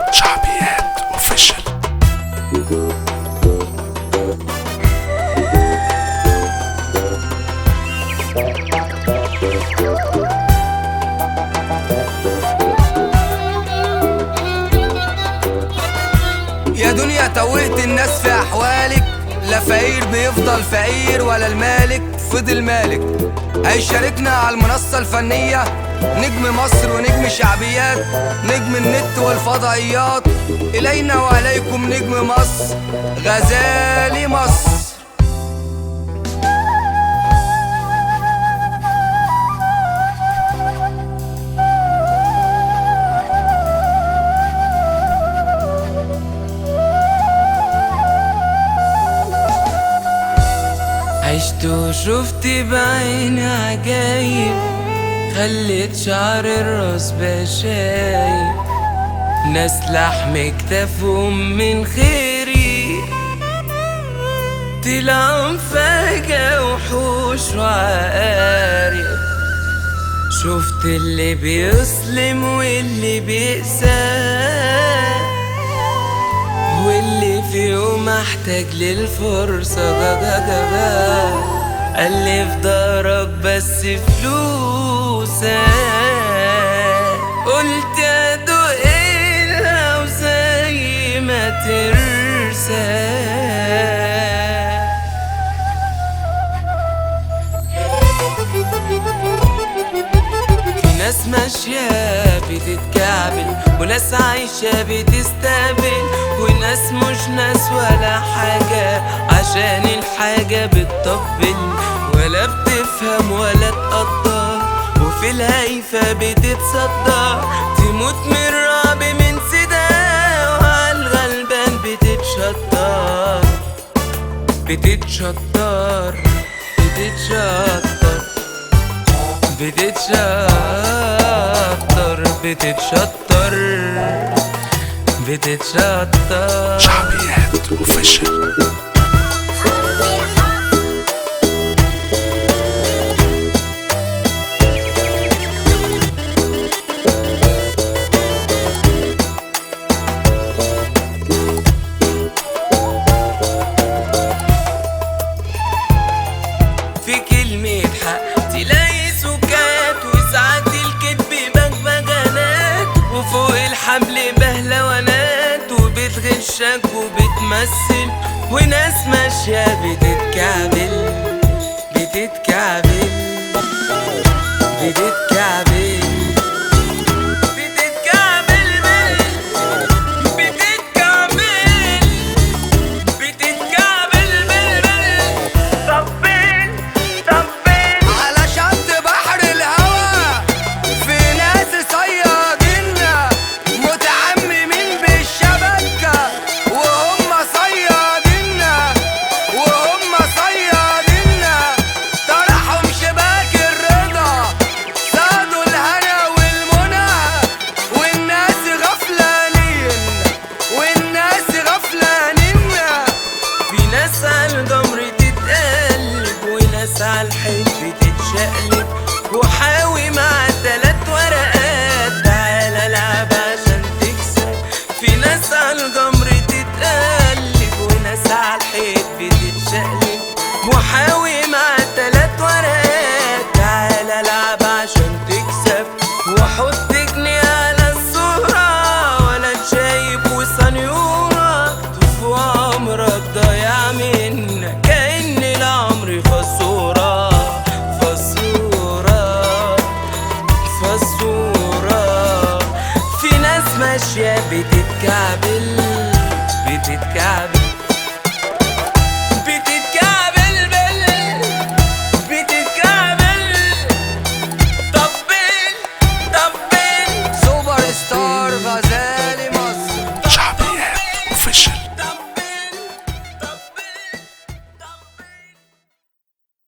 شعبيات اوفيشال يا دنيا توهت الناس في احوالك لا فقير بيفضل فقير ولا المالك فضل مالك هيشاركنا على المنصة الفنية نجم مصر ونجم شعبيات نجم النت والفضائيات إلينا وعليكم نجم مصر غزالي مصر عشت وشفت بعيني عجايب خليت شعر الراس بشايب ناس لحم كتافهم من خيري طلعوا فجأة وحوش وعقارب شفت اللي بيسلم واللي بيأساه واللي في يوم احتاج للفرصة جا جا جا جا قال لي في دارك بس فلوسك قلت ادوق ايه وزي ما ترسى في ناس ماشية بتتكعبل وناس عايشة بتستقبل وناس مش ناس ولا حاجة عشان الحاجة بتطبل ولا بتفهم ولا تقدر وفي الهايفة بتتصدر تموت من الرعب من سدا وعالغلبان بتتشطر بتتشطر بتتشطر بتتشطر بتتشطر بتتشطر شعبيات اوفيشال في كلمة حق تلاقي سكات وساعات الكذب بغبغانات وفوق الحبل بهلوانات وبتغشك وبتمثل وناس ماشية بتتكعبل بتتكعبل بتتكعبل